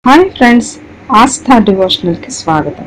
hi friends ఆస్థా డివోషనల్కి స్వాగతం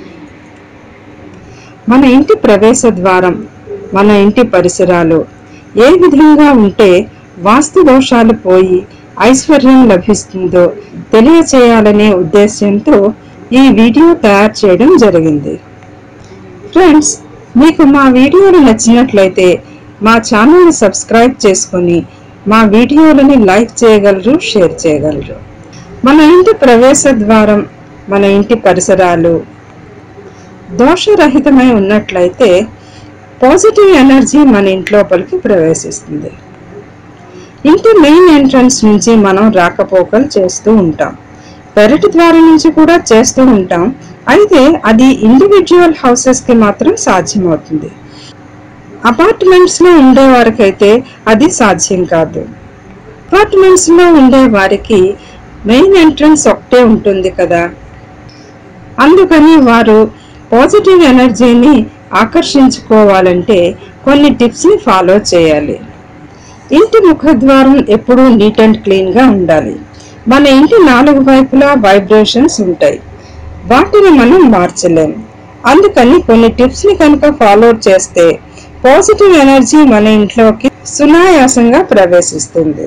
మన ఇంటి ప్రవేశ ద్వారం మన ఇంటి పరిసరాలు ఏ విధంగా ఉంటే వాస్తు దోషాలు పోయి ఐశ్వర్యం లభిస్తుందో తెలియచేయాలనే ఉద్దేశ్యంతో ఈ వీడియో తయారు చేయడం జరిగింది ఫ్రెండ్స్ మీకు మా వీడియోలు నచ్చినట్లయితే మా ఛానల్ని సబ్స్క్రైబ్ చేసుకొని మా వీడియోలని లైక్ చేయగలరు షేర్ చేయగలరు మన ఇంటి ప్రవేశ ద్వారం మన ఇంటి పరిసరాలు దోషరహితమై ఉన్నట్లయితే పాజిటివ్ ఎనర్జీ మన ఇంట్లోపలికి ప్రవేశిస్తుంది ఇంటి మెయిన్ ఎంట్రన్స్ నుంచి మనం రాకపోకలు చేస్తూ ఉంటాం పెరటి ద్వారం నుంచి కూడా చేస్తూ ఉంటాం అయితే అది ఇండివిజువల్ హౌసెస్ కి మాత్రం సాధ్యమవుతుంది అపార్ట్మెంట్స్ లో ఉండే వారికైతే అది సాధ్యం కాదు అపార్ట్మెంట్స్ లో ఉండే వారికి మెయిన్ ఎంట్రన్స్ ఒకటే ఉంటుంది కదా అందుకని వారు పాజిటివ్ ఎనర్జీని ఆకర్షించుకోవాలంటే కొన్ని టిప్స్ ని ఫాలో చేయాలి ఇంటి ముఖద్వారం ఎప్పుడూ నీట్ అండ్ క్లీన్ గా ఉండాలి మన ఇంటి నాలుగు వైపులా వైబ్రేషన్స్ ఉంటాయి వాటిని మనం మార్చలేం అందుకని కొన్ని టిప్స్ ని కనుక ఫాలో చేస్తే పాజిటివ్ ఎనర్జీ మన ఇంట్లోకి సునాయాసంగా ప్రవేశిస్తుంది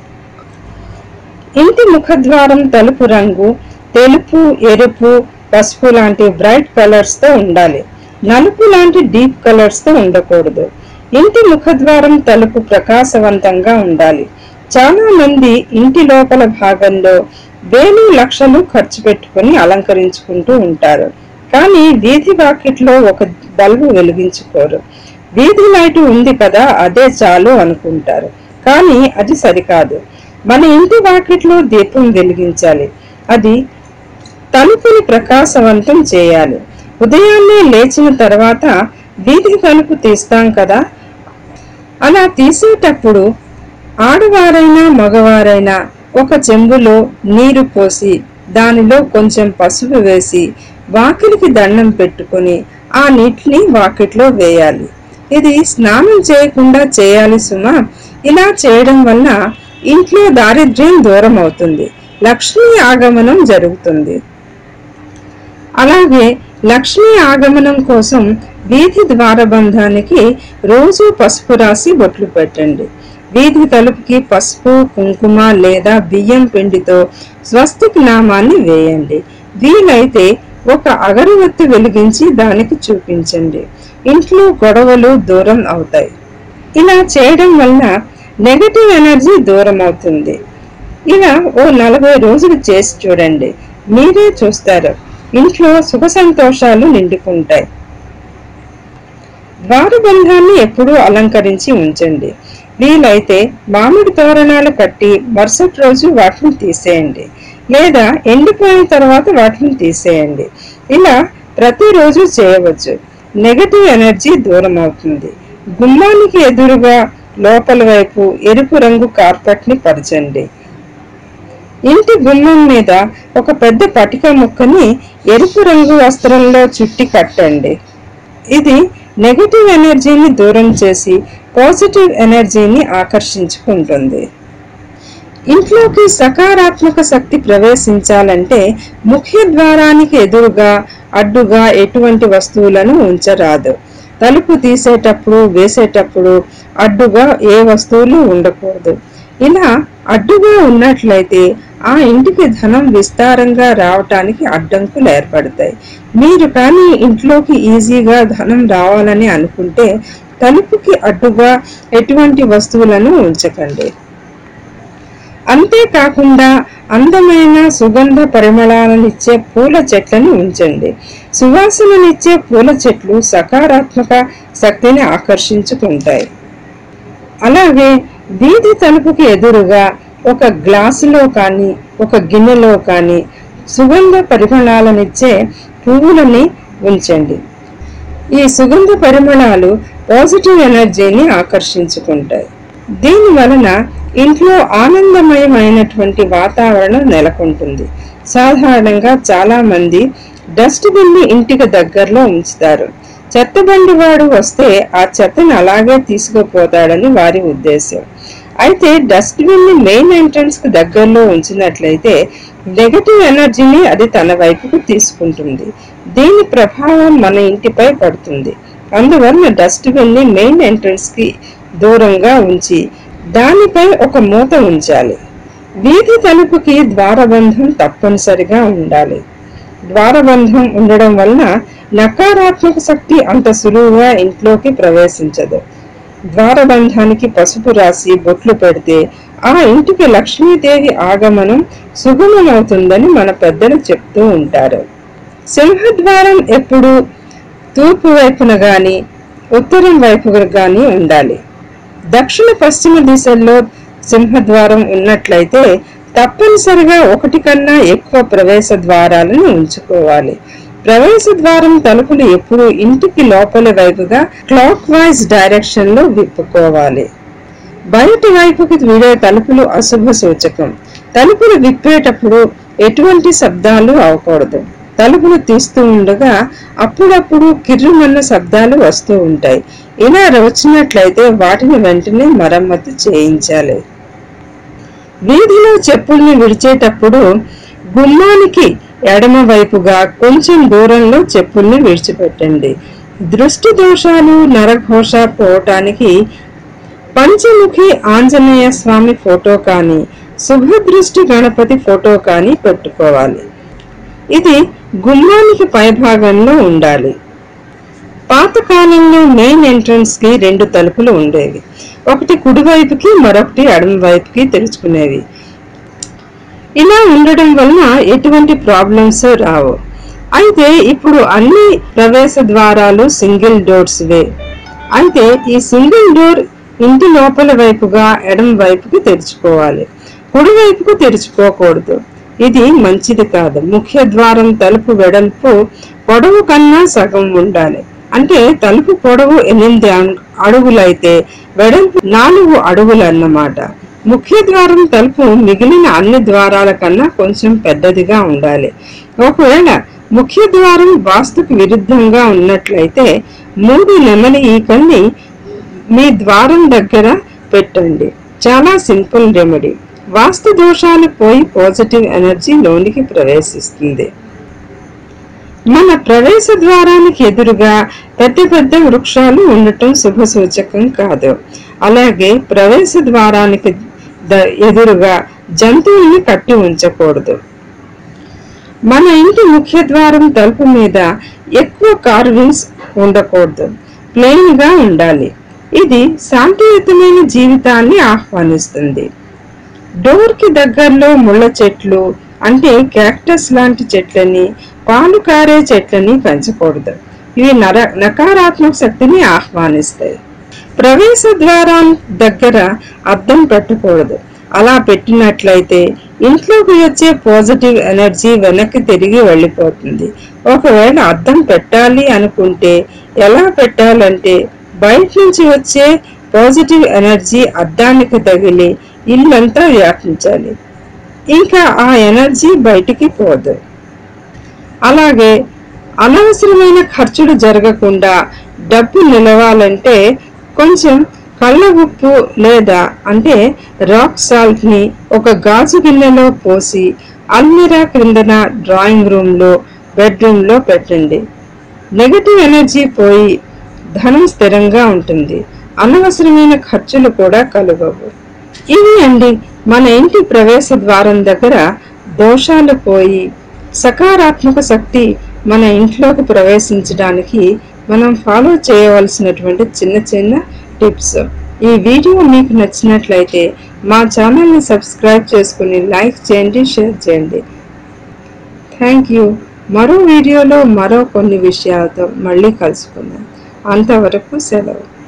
ఇంటి ముఖద్వారం తలుపు రంగు తెలుపు ఎరుపు పసుపు లాంటి బ్రైట్ కలర్స్ తో ఉండాలి నలుపు లాంటి డీప్ కలర్స్ తో ఉండకూడదు ఇంటి ముఖద్వారం తలుపు ప్రకాశవంతంగా ఉండాలి చాలా మంది ఇంటి లోపల భాగంలో వేలు లక్షలు ఖర్చు పెట్టుకుని అలంకరించుకుంటూ ఉంటారు కానీ వీధి వాకిట్లో ఒక బల్బు వెలిగించుకోరు వీధి లైట్ ఉంది కదా అదే చాలు అనుకుంటారు కానీ అది సరికాదు మన ఇంటి వాకిట్లో దీపం వెలిగించాలి అది తలుపుని ప్రకాశవంతం చేయాలి ఉదయాన్నే లేచిన తర్వాత వీధి తలుపు తీస్తాం కదా అలా తీసేటప్పుడు ఆడవారైనా మగవారైనా ఒక చెంబులో నీరు పోసి దానిలో కొంచెం పసుపు వేసి వాకిలికి దండం పెట్టుకొని ఆ నీటిని వాకిట్లో వేయాలి ఇది స్నానం చేయకుండా చేయాలి సుమా ఇలా చేయడం వల్ల ఇంట్లో దారిద్ర్యం దూరం అవుతుంది లక్ష్మీ ఆగమనం జరుగుతుంది అలాగే లక్ష్మీ ఆగమనం కోసం వీధి ద్వారబంధానికి రోజు పసుపు రాసి బొట్లు పెట్టండి వీధి తలుపుకి పసుపు కుంకుమ లేదా బియ్యం పిండితో స్వస్తిక్ నామాన్ని వేయండి వీలైతే ఒక అగరవత్తి వెలిగించి దానికి చూపించండి ఇంట్లో గొడవలు దూరం అవుతాయి ఇలా చేయడం వల్ల నెగటివ్ ఎనర్జీ దూరం అవుతుంది ఇలా ఓ నలభై రోజులు చేసి చూడండి మీరే చూస్తారు ఇంట్లో సుఖ సంతోషాలు నిండుకుంటాయి ద్వారబంధాన్ని ఎప్పుడూ అలంకరించి ఉంచండి వీలైతే మామిడి తోరణాలు కట్టి మరుసటి రోజు వాటిని తీసేయండి లేదా ఎండిపోయిన తర్వాత వాటిని తీసేయండి ఇలా ప్రతిరోజు చేయవచ్చు నెగటివ్ ఎనర్జీ దూరం అవుతుంది గుమ్మానికి ఎదురుగా లోపల వైపు ఎరుపు రంగు కార్పెట్ ని పరచండి ఇంటి గుమ్మం మీద ఒక పెద్ద పటిక ముక్కని ఎరుపు రంగు వస్త్రంలో చుట్టి కట్టండి ఇది నెగటివ్ ఎనర్జీని దూరం చేసి పాజిటివ్ ఎనర్జీని ఆకర్షించుకుంటుంది ఇంట్లోకి సకారాత్మక శక్తి ప్రవేశించాలంటే ముఖ్య ద్వారానికి ఎదురుగా అడ్డుగా ఎటువంటి వస్తువులను ఉంచరాదు తలుపు తీసేటప్పుడు వేసేటప్పుడు అడ్డుగా ఏ వస్తువులు ఉండకూడదు ఇలా అడ్డుగా ఉన్నట్లయితే ఆ ఇంటికి ధనం విస్తారంగా రావటానికి అడ్డంకులు ఏర్పడతాయి మీరు కానీ ఇంట్లోకి ఈజీగా ధనం రావాలని అనుకుంటే తలుపుకి అడ్డుగా ఎటువంటి వస్తువులను ఉంచకండి అంతేకాకుండా అందమైన సుగంధ పరిమళాలనిచ్చే పూల చెట్లను ఉంచండి సువాసననిచ్చే పూల చెట్లు సకారాత్మక శక్తిని ఆకర్షించుకుంటాయి అలాగే వీధి తలుపుకి ఎదురుగా ఒక గ్లాసులో కానీ ఒక గిన్నెలో కానీ సుగంధ పరిమళాలనిచ్చే పువ్వులని ఉంచండి ఈ సుగంధ పరిమళాలు పాజిటివ్ ఎనర్జీని ఆకర్షించుకుంటాయి దీని వలన ఇంట్లో ఆనందమయమైనటువంటి వాతావరణం నెలకొంటుంది సాధారణంగా చాలా మంది డస్ట్ బిన్ని ఇంటికి దగ్గరలో ఉంచుతారు చెత్తబండి వాడు వస్తే ఆ చెత్తను అలాగే తీసుకుపోతాడని వారి ఉద్దేశం అయితే డస్ట్బిన్ ని మెయిన్ ఎంట్రన్స్ కు దగ్గరలో ఉంచినట్లయితే నెగటివ్ ఎనర్జీని అది తన వైపుకు తీసుకుంటుంది దీని ప్రభావం మన ఇంటిపై పడుతుంది అందువల్ల డస్ట్బిన్ ని మెయిన్ ఎంట్రన్స్ కి దూరంగా ఉంచి దానిపై ఒక మూత ఉంచాలి వీధి తలుపుకి ద్వారబంధం తప్పనిసరిగా ఉండాలి ద్వారబంధం ఉండడం వలన నకారాత్మక శక్తి అంత సులువుగా ఇంట్లోకి ప్రవేశించదు ద్వారబంధానికి పసుపు రాసి బొట్లు పెడితే ఆ ఇంటికి లక్ష్మీదేవి ఆగమనం సుగమమవుతుందని మన పెద్దలు చెప్తూ ఉంటారు సింహద్వారం ఎప్పుడు తూర్పు వైపున గాని ఉత్తరం వైపున గాని ఉండాలి దక్షిణ పశ్చిమ దిశల్లో సింహద్వారం ఉన్నట్లయితే తప్పనిసరిగా ఒకటి కన్నా ఎక్కువ ప్రవేశ ద్వారాలను ఉంచుకోవాలి ప్రవేశ ద్వారం తలుపులు ఎప్పుడు ఇంటికి లోపలి వైపుగా క్లాక్ వైజ్ డైరెక్షన్ లో విప్పుకోవాలి బయటి వైపుకి వీడే తలుపులు అశుభ సూచకం తలుపులు విప్పేటప్పుడు ఎటువంటి శబ్దాలు అవకూడదు తలుపులు తీస్తూ ఉండగా అప్పుడప్పుడు కిర్రుమన్న శబ్దాలు వస్తూ ఉంటాయి ఇలా వచ్చినట్లయితే వాటిని వెంటనే మరమ్మతు చేయించాలి వీధిలో చెప్పుల్ని విడిచేటప్పుడు గుమ్మానికి ఎడమ వైపుగా కొంచెం దూరంలో చెప్పుల్ని విడిచిపెట్టండి దృష్టి దోషాలు నరఘోష పోవటానికి పంచముఖి ఆంజనేయ స్వామి ఫోటో కానీ శుభదృష్టి గణపతి ఫోటో కానీ పెట్టుకోవాలి ఇది గుమ్మానికి పైభాగంలో ఉండాలి పాతకాలంలో మెయిన్ ఎంట్రన్స్ కి రెండు తలుపులు ఉండేవి ఒకటి కుడివైపుకి మరొకటి ఎడమ వైపుకి తెరుచుకునేవి ఇలా ఉండడం వలన ఎటువంటి ప్రాబ్లమ్స్ రావు అయితే ఇప్పుడు అన్ని ప్రవేశ ద్వారాలు సింగిల్ డోర్స్ వే అయితే ఈ సింగిల్ డోర్ ఇంటి లోపల వైపుగా ఎడమ వైపుకి తెరుచుకోవాలి కుడి వైపుకు తెరుచుకోకూడదు ఇది మంచిది కాదు ముఖ్య ద్వారం తలుపు వెడల్పు పొడవు కన్నా సగం ఉండాలి అంటే తలుపు పొడవు ఎనిమిది అం- అడుగులైతే వెడల్పు నాలుగు అడుగులు అన్నమాట ముఖ్య ద్వారం తలుపు మిగిలిన అన్ని ద్వారాల కన్నా కొంచెం పెద్దదిగా ఉండాలి ఒకవేళ ముఖ్య ద్వారం వాస్తుకు విరుద్ధంగా ఉన్నట్లయితే మూడు నెమలి ఈకల్ని మీ ద్వారం దగ్గర పెట్టండి చాలా సింపుల్ రెమెడీ వాస్తు దోషాలు పోయి పాజిటివ్ ఎనర్జీ లోనికి ప్రవేశిస్తుంది మన ప్రవేశ ద్వారానికి ఎదురుగా పెద్ద పెద్ద వృక్షాలు ఉండటం శుభ సూచకం కాదు అలాగే ప్రవేశ ద్వారానికి ద- ఎదురుగా జంతువుల్ని కట్టి ఉంచకూడదు మన ఇంటి ముఖ్య ద్వారం తలుపు మీద ఎక్కువ కార్వింగ్స్ ఉండకూడదు ప్లెయిన్ గా ఉండాలి ఇది శాంతియుతమైన జీవితాన్ని ఆహ్వానిస్తుంది డోర్ కి దగ్గరలో ముళ్ళ చెట్లు అంటే క్యాక్టస్ లాంటి చెట్లని పాలు కారే చెట్లని పెంచకూడదు ఇవి నర నకారాత్మక శక్తిని ఆహ్వానిస్తాయి ప్రవేశ ద్వారం దగ్గర అద్దం పెట్టకూడదు అలా పెట్టినట్లయితే ఇంట్లోకి వచ్చే పాజిటివ్ ఎనర్జీ వెనక్కి తిరిగి వెళ్ళిపోతుంది ఒకవేళ అద్దం పెట్టాలి అనుకుంటే ఎలా పెట్టాలంటే బయట నుంచి వచ్చే పాజిటివ్ ఎనర్జీ అద్దానికి తగిలి ఇల్లంతా వ్యాపించాలి ఇంకా ఆ ఎనర్జీ బయటికి పోదు అలాగే అనవసరమైన ఖర్చులు జరగకుండా డబ్బు నిలవాలంటే కొంచెం కళ్ళ ఉప్పు లేదా అంటే రాక్ సాల్ట్ ని ఒక గాజు గిన్నెలో పోసి అల్మిరా క్రిందన డ్రాయింగ్ రూమ్ లో బెడ్రూమ్ లో పెట్టండి నెగటివ్ ఎనర్జీ పోయి ధనం స్థిరంగా ఉంటుంది అనవసరమైన ఖర్చులు కూడా కలుగవు ఇవి అండి మన ఇంటి ప్రవేశ ద్వారం దగ్గర దోషాలు పోయి సకారాత్మక శక్తి మన ఇంట్లోకి ప్రవేశించడానికి మనం ఫాలో చేయవలసినటువంటి చిన్న చిన్న టిప్స్ ఈ వీడియో మీకు నచ్చినట్లయితే మా ఛానల్ని సబ్స్క్రైబ్ చేసుకుని లైక్ చేయండి షేర్ చేయండి థ్యాంక్ యూ మరో వీడియోలో మరో కొన్ని విషయాలతో మళ్ళీ కలుసుకుందాం అంతవరకు సెలవు